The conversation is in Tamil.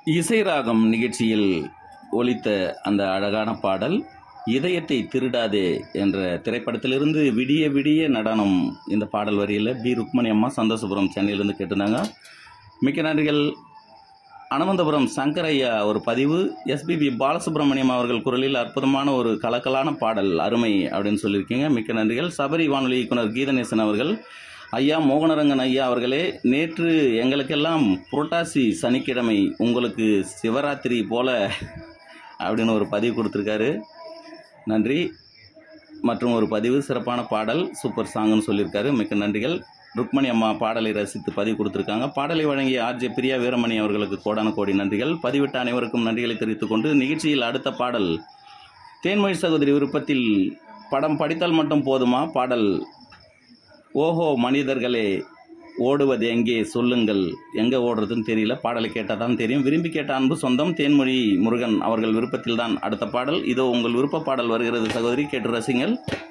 இசை ராகம் நிகழ்ச்சியில் ஒலித்த அந்த அழகான பாடல் இதயத்தை திருடாதே என்ற திரைப்படத்திலிருந்து விடிய விடிய நடனம் இந்த பாடல் வரியில் பி ருக்மணி அம்மா சந்தோஷபுரம் சென்னையிலேருந்து கேட்டிருந்தாங்க மிக்க நன்றிகள் அனுமந்தபுரம் சங்கரையா ஒரு பதிவு எஸ்பிபி பாலசுப்ரமணியம் அவர்கள் குரலில் அற்புதமான ஒரு கலக்கலான பாடல் அருமை அப்படின்னு சொல்லியிருக்கீங்க மிக்க நன்றிகள் சபரி வானொலி இயக்குனர் கீதநேசன் அவர்கள் ஐயா மோகனரங்கன் ஐயா அவர்களே நேற்று எங்களுக்கெல்லாம் புரட்டாசி சனிக்கிழமை உங்களுக்கு சிவராத்திரி போல அப்படின்னு ஒரு பதிவு கொடுத்துருக்காரு நன்றி மற்றும் ஒரு பதிவு சிறப்பான பாடல் சூப்பர் சாங்னு சொல்லியிருக்காரு மிக்க நன்றிகள் ருக்மணி அம்மா பாடலை ரசித்து பதிவு கொடுத்துருக்காங்க பாடலை வழங்கிய ஆர்ஜே பிரியா வீரமணி அவர்களுக்கு கோடான கோடி நன்றிகள் பதிவிட்ட அனைவருக்கும் நன்றிகளை தெரிவித்துக் கொண்டு நிகழ்ச்சியில் அடுத்த பாடல் தேன்மொழி சகோதரி விருப்பத்தில் படம் படித்தால் மட்டும் போதுமா பாடல் ஓஹோ மனிதர்களே ஓடுவது எங்கே சொல்லுங்கள் எங்கே ஓடுறதுன்னு தெரியல பாடலை கேட்டால் தான் தெரியும் விரும்பி கேட்ட அன்பு சொந்தம் தேன்மொழி முருகன் அவர்கள் விருப்பத்தில் தான் அடுத்த பாடல் இதோ உங்கள் விருப்ப பாடல் வருகிறது சகோதரி கேட்டு ரசிங்கள்